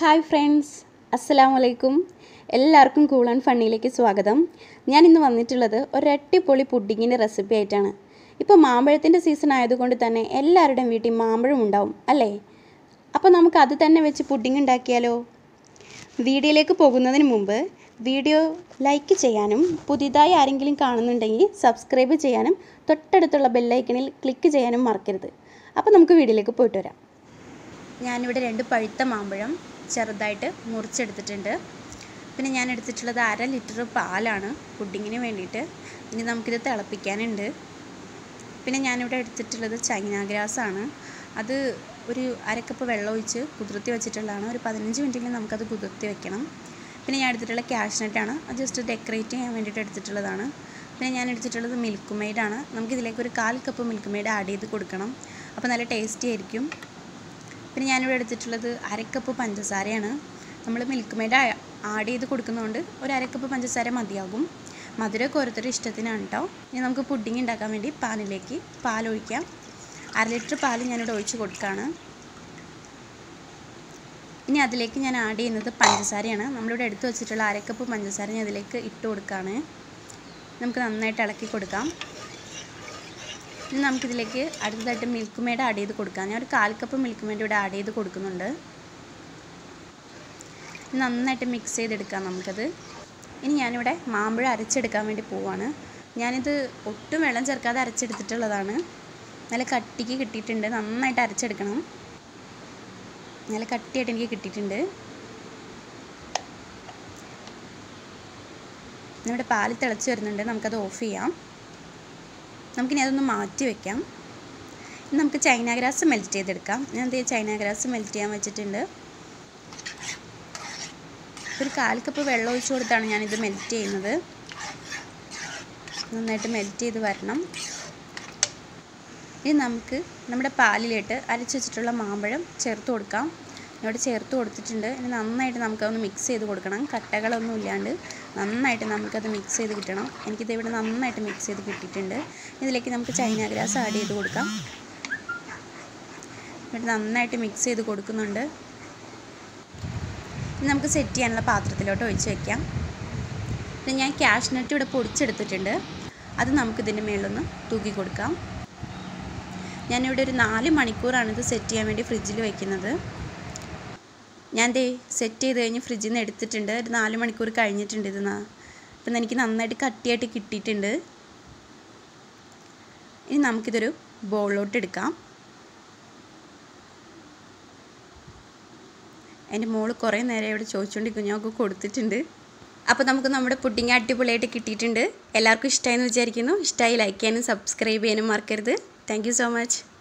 hi friends അസ്സലാമു അലൈക്കും എല്ലാവർക്കും കൂൾ ആൻഡ് ഫണ്ണിയിലേക്ക് സ്വാഗതം ഞാൻ ഇന്ന് വന്നിട്ടുള്ളത് ഒരു അടിപൊളി പുഡിങ്ങിൻ്റെ റെസിപ്പി ആയിട്ടാണ് ഇപ്പോൾ മാമ്പഴത്തിൻ്റെ സീസൺ ആയതുകൊണ്ട് തന്നെ എല്ലാവരുടെയും വീട്ടിൽ മാമ്പഴം ഉണ്ടാവും അല്ലേ അപ്പോൾ നമുക്ക് അത് തന്നെ വെച്ച് പുഡിങ് ഉണ്ടാക്കിയാലോ വീഡിയോയിലേക്ക് പോകുന്നതിന് മുമ്പ് വീഡിയോ ലൈക്ക് ചെയ്യാനും പുതിയതായി ആരെങ്കിലും കാണുന്നുണ്ടെങ്കിൽ സബ്സ്ക്രൈബ് ചെയ്യാനും തൊട്ടടുത്തുള്ള ബെല്ലൈക്കണിൽ ക്ലിക്ക് ചെയ്യാനും മറക്കരുത് അപ്പോൾ നമുക്ക് വീഡിയോയിലേക്ക് പോയിട്ട് വരാം ഞാനിവിടെ രണ്ട് പഴുത്ത മാമ്പഴം ചെറുതായിട്ട് മുറിച്ചെടുത്തിട്ടുണ്ട് പിന്നെ ഞാൻ എടുത്തിട്ടുള്ളത് അര ലിറ്റർ പാലാണ് പുഡിങ്ങിന് വേണ്ടിയിട്ട് ഇനി നമുക്കിത് തിളപ്പിക്കാനുണ്ട് പിന്നെ ഞാനിവിടെ എടുത്തിട്ടുള്ളത് ചൈന ഗ്രാസ് ആണ് അത് ഒരു അരക്കപ്പ് വെള്ളം ഒഴിച്ച് കുതിർത്തി വെച്ചിട്ടുള്ളതാണ് ഒരു പതിനഞ്ച് മിനിറ്റെങ്കിലും നമുക്കത് കുതിർത്തി വെക്കണം പിന്നെ ഞാൻ എടുത്തിട്ടുള്ള ക്യാഷ്നട്ടാണ് അത് ജസ്റ്റ് ഡെക്കറേറ്റ് ചെയ്യാൻ വേണ്ടിയിട്ട് എടുത്തിട്ടുള്ളതാണ് പിന്നെ ഞാൻ എടുത്തിട്ടുള്ളത് മിൽക്ക് മെയ്ഡാണ് നമുക്കിതിലേക്ക് ഒരു കാൽ കപ്പ് മിൽക്ക് മെയ്ഡ് ആഡ് ചെയ്ത് കൊടുക്കണം അപ്പോൾ നല്ല ടേസ്റ്റി ആയിരിക്കും പിന്നെ ഞാനിവിടെ എടുത്തിട്ടുള്ളത് അരക്കപ്പ് പഞ്ചസാരയാണ് നമ്മൾ മിൽക്ക് മെയ്ഡ് ആഡ് ചെയ്ത് കൊടുക്കുന്നതുകൊണ്ട് ഒരു അരക്കപ്പ് പഞ്ചസാര മതിയാകും മധുരമൊക്കെ ഓരോരുത്തരുടെ ഇഷ്ടത്തിനാണ് കേട്ടോ ഇനി നമുക്ക് പുഡിങ് ഉണ്ടാക്കാൻ വേണ്ടി പാനിലേക്ക് പാലൊഴിക്കാം അര ലിറ്റർ പാൽ ഞാനിവിടെ ഒഴിച്ച് കൊടുക്കുകയാണ് ഇനി അതിലേക്ക് ഞാൻ ആഡ് ചെയ്യുന്നത് പഞ്ചസാരയാണ് നമ്മളിവിടെ എടുത്തു വെച്ചിട്ടുള്ള അരക്കപ്പ് പഞ്ചസാര ഞാൻ അതിലേക്ക് ഇട്ട് കൊടുക്കുകയാണ് നമുക്ക് നന്നായിട്ട് ഇളക്കി കൊടുക്കാം ഇനി നമുക്കിതിലേക്ക് അടുത്തതായിട്ട് മിൽക്ക് മെയ്ഡ് ആഡ് ചെയ്ത് കൊടുക്കാം ഞാൻ ഒരു കാൽ കപ്പ് മിൽക്ക് മെയ്ഡ് ഇവിടെ ആഡ് ചെയ്ത് കൊടുക്കുന്നുണ്ട് നന്നായിട്ട് മിക്സ് ചെയ്തെടുക്കാം നമുക്കത് ഇനി ഞാനിവിടെ മാമ്പഴം അരച്ചെടുക്കാൻ വേണ്ടി പോവാണ് ഞാനിത് ഒട്ടും വെള്ളം ചേർക്കാതെ അരച്ചെടുത്തിട്ടുള്ളതാണ് നല്ല കട്ടിക്ക് കിട്ടിയിട്ടുണ്ട് നന്നായിട്ട് അരച്ചെടുക്കണം നല്ല കട്ടിയായിട്ട് എനിക്ക് കിട്ടിയിട്ടുണ്ട് നമ്മുടെ പാല് തിളച്ച് വരുന്നുണ്ട് നമുക്കത് ഓഫ് ചെയ്യാം നമുക്കിനി അതൊന്ന് മാറ്റി വെക്കാം ഇനി നമുക്ക് ചൈന ഗ്രാസ് മെൽറ്റ് ചെയ്തെടുക്കാം ഞാൻ എന്ത് ചൈന ഗ്രാസ് മെൽറ്റ് ചെയ്യാൻ വെച്ചിട്ടുണ്ട് ഒരു കാൽ കപ്പ് വെള്ളം ഒഴിച്ച് കൊടുത്താണ് ഞാനിത് മെൽറ്റ് ചെയ്യുന്നത് നന്നായിട്ട് മെൽറ്റ് ചെയ്ത് വരണം ഇനി നമുക്ക് നമ്മുടെ പാലിലിട്ട് അരച്ച് വെച്ചിട്ടുള്ള മാമ്പഴം ചേർത്ത് കൊടുക്കാം ഇവിടെ ചേർത്ത് കൊടുത്തിട്ടുണ്ട് ഇനി നന്നായിട്ട് നമുക്കതൊന്ന് മിക്സ് ചെയ്ത് കൊടുക്കണം കട്ടകളൊന്നും ഇല്ലാണ്ട് നന്നായിട്ട് നമുക്കത് മിക്സ് ചെയ്ത് കിട്ടണം എനിക്കിത് ഇവിടെ നന്നായിട്ട് മിക്സ് ചെയ്ത് കിട്ടിയിട്ടുണ്ട് ഇതിലേക്ക് നമുക്ക് ചൈന ഗ്രാസ് ആഡ് ചെയ്ത് കൊടുക്കാം ഇവിടെ നന്നായിട്ട് മിക്സ് ചെയ്ത് കൊടുക്കുന്നുണ്ട് ഇനി നമുക്ക് സെറ്റ് ചെയ്യാനുള്ള പാത്രത്തിലോട്ട് ഒഴിച്ച് വെക്കാം പിന്നെ ഞാൻ ക്യാഷ്നട്ട് ഇവിടെ പൊടിച്ചെടുത്തിട്ടുണ്ട് അത് നമുക്കിതിൻ്റെ മേളിലൊന്ന് തൂക്കി കൊടുക്കാം ഞാനിവിടെ ഒരു നാല് മണിക്കൂറാണ് ഇത് സെറ്റ് ചെയ്യാൻ വേണ്ടി ഫ്രിഡ്ജിൽ വയ്ക്കുന്നത് ഞാൻ ദേ സെറ്റ് ചെയ്ത് കഴിഞ്ഞ് ഫ്രിഡ്ജിൽ നിന്ന് എടുത്തിട്ടുണ്ട് ഒരു നാല് മണിക്കൂർ കഴിഞ്ഞിട്ടുണ്ട് ഇത് അപ്പം എനിക്ക് നന്നായിട്ട് കട്ടിയായിട്ട് കിട്ടിയിട്ടുണ്ട് ഇനി നമുക്കിതൊരു ബോളിലോട്ട് എടുക്കാം എൻ്റെ മോള് കുറേ നേരം ഇവിടെ ചോദിച്ചുകൊണ്ടിരിക്കും ഞാൻ ഒക്കെ കൊടുത്തിട്ടുണ്ട് അപ്പോൾ നമുക്ക് നമ്മുടെ പുഡിങ് അടിപൊളിയായിട്ട് കിട്ടിയിട്ടുണ്ട് എല്ലാവർക്കും ഇഷ്ടമായെന്ന് വിചാരിക്കുന്നു ഇഷ്ടമായി ലൈക്ക് ചെയ്യാനും സബ്സ്ക്രൈബ് ചെയ്യാനും മറക്കരുത് താങ്ക് സോ മച്ച്